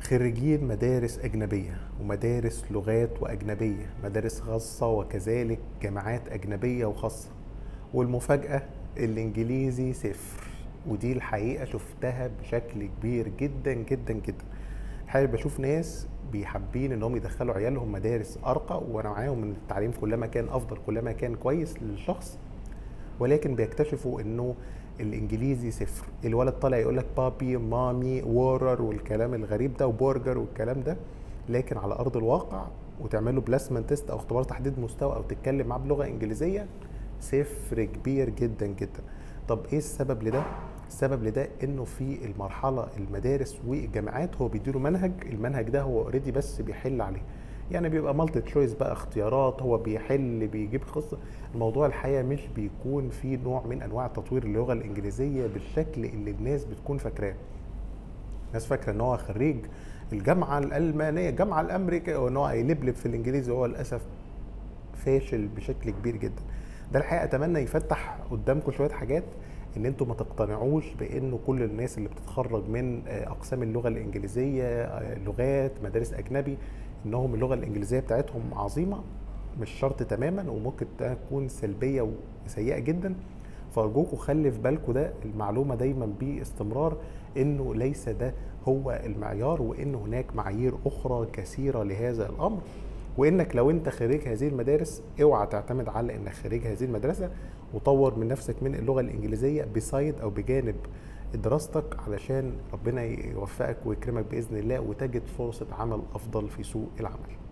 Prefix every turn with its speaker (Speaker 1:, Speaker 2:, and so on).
Speaker 1: خريجين مدارس أجنبية ومدارس لغات وأجنبية مدارس خاصة وكذلك جامعات أجنبية وخاصة والمفاجأة الإنجليزي صفر ودي الحقيقة شفتها بشكل كبير جدا جدا جدا الحقيقة بشوف ناس بيحبين انهم يدخلوا عيالهم مدارس ارقى وانا معاهم ان التعليم كلما كان افضل كلما كان كويس للشخص ولكن بيكتشفوا انه الانجليزي صفر الولد طالع يقول لك بابي مامي وورر والكلام الغريب ده وبرجر والكلام ده لكن على ارض الواقع وتعمل له بلاسمنت تيست او اختبار تحديد مستوى او تتكلم معاه بلغه انجليزيه صفر كبير جدا جدا طب ايه السبب لده السبب لده انه في المرحله المدارس والجامعات هو بيديله منهج المنهج ده هو اوريدي بس بيحل عليه يعني بيبقى مالتي تشويس بقى اختيارات هو بيحل بيجيب قصه الموضوع الحقيقه مش بيكون فيه نوع من انواع تطوير اللغه الانجليزيه بالشكل اللي الناس بتكون فاكراه الناس فاكره ان هو خريج الجامعه الالمانيه الجامعه الامريكيه وان هو هيلبلب في الانجليزي وهو للاسف فاشل بشكل كبير جدا ده الحقيقه اتمنى يفتح قدامكم شويه حاجات ان انتم ما تقتنعوش بانه كل الناس اللي بتتخرج من اقسام اللغه الانجليزيه لغات مدارس اجنبي انهم اللغه الانجليزيه بتاعتهم عظيمه مش شرط تماما وممكن تكون سلبيه وسيئه جدا فارجوكم خلي في بالكم ده المعلومه دايما باستمرار انه ليس ده هو المعيار وان هناك معايير اخرى كثيره لهذا الامر وانك لو انت خريج هذه المدارس اوعى تعتمد على انك خريج هذه المدرسه وطور من نفسك من اللغه الانجليزيه بسايد او بجانب دراستك علشان ربنا يوفقك ويكرمك باذن الله وتجد فرصه عمل افضل في سوق العمل